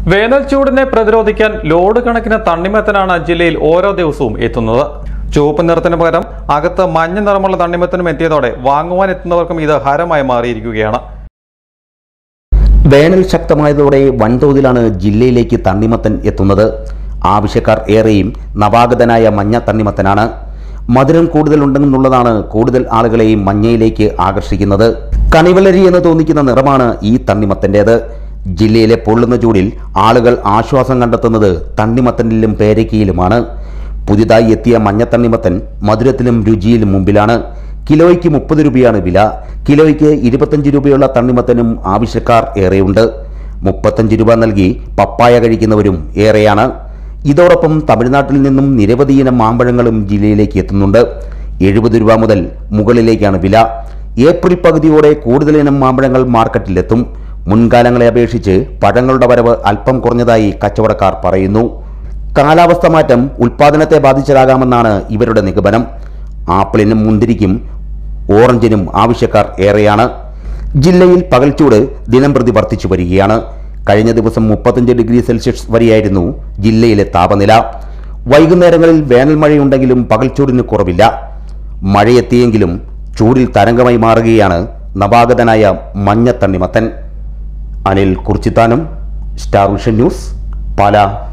വേനൽ ചൂടിനെ പ്രതിരോധിക്കാൻ ലോഡ് കണക്കിന് തണ്ണിമത്തനാണ് ജില്ലയിൽ ഓരോ ദിവസവും എത്തുന്നത് ചുവപ്പ് നിറത്തിന് പകരം അകത്ത് മഞ്ഞ നിറമുള്ള തണ്ണിമത്തനും എത്തിയതോടെ വാങ്ങുവാൻ എത്തുന്നവർക്കും ഇത് ഹരമായി മാറിയിരിക്കുകയാണ് വേനൽ ശക്തമായതോടെ വൻതോതിലാണ് ജില്ലയിലേക്ക് തണ്ണിമത്തൻ എത്തുന്നത് ആവശ്യക്കാർ ഏറെയും നവാഗതനായ മഞ്ഞ തണ്ണിമത്തനാണ് മധുരം കൂടുതലുണ്ടെന്നുള്ളതാണ് കൂടുതൽ ആളുകളെയും മഞ്ഞയിലേക്ക് ആകർഷിക്കുന്നത് കണിവലരി എന്ന് തോന്നിക്കുന്ന നിറമാണ് ഈ തണ്ണിമത്തൻ്റേത് ജില്ലയിലെ പൊള്ളുന്ന ചൂടിൽ ആളുകൾ ആശ്വാസം കണ്ടെത്തുന്നത് തണ്ണിമത്തനിലും പേരയ്ക്കയിലുമാണ് പുതിയതായി എത്തിയ മഞ്ഞത്തണ്ണിമത്തൻ മധുരത്തിലും രുചിയിലും മുമ്പിലാണ് കിലോയ്ക്ക് മുപ്പത് രൂപയാണ് വില കിലോയ്ക്ക് ഇരുപത്തഞ്ച് രൂപയുള്ള തണ്ണിമത്തനും ആവശ്യക്കാർ ഏറെയുണ്ട് മുപ്പത്തഞ്ച് രൂപ നൽകി പപ്പായ കഴിക്കുന്നവരും ഏറെയാണ് ഇതോടൊപ്പം തമിഴ്നാട്ടിൽ നിന്നും നിരവധി ഇനം മാമ്പഴങ്ങളും ജില്ലയിലേക്ക് എത്തുന്നുണ്ട് എഴുപത് രൂപ മുതൽ മുകളിലേക്കാണ് വില ഏപ്രിൽ പകുതിയോടെ കൂടുതൽ ഇനം മാമ്പഴങ്ങൾ മാർക്കറ്റിലെത്തും മുൻകാലങ്ങളെ അപേക്ഷിച്ച് പഴങ്ങളുടെ വരവ് അല്പം കുറഞ്ഞതായി കച്ചവടക്കാർ പറയുന്നു കാലാവസ്ഥ മാറ്റം ഉൽപാദനത്തെ ബാധിച്ചതാകാമെന്നാണ് ഇവരുടെ നിഗമനം ആപ്പിളിനും മുന്തിരിക്കും ഓറഞ്ചിനും ആവശ്യക്കാർ ഏറെയാണ് ജില്ലയിൽ പകൽച്ചൂട് ദിനം പ്രതി വർദ്ധിച്ചു വരികയാണ് കഴിഞ്ഞ ദിവസം മുപ്പത്തഞ്ച് ഡിഗ്രി സെൽഷ്യസ് വരെയായിരുന്നു ജില്ലയിലെ താപനില വൈകുന്നേരങ്ങളിൽ വേനൽ മഴയുണ്ടെങ്കിലും പകൽച്ചൂടിന് കുറവില്ല മഴയെത്തിയെങ്കിലും ചൂടിൽ തരംഗമായി മാറുകയാണ് നവാഗതനായ മഞ്ഞത്തണ്ണിമത്തൻ Anil Kurchithanam Star Vision News പാല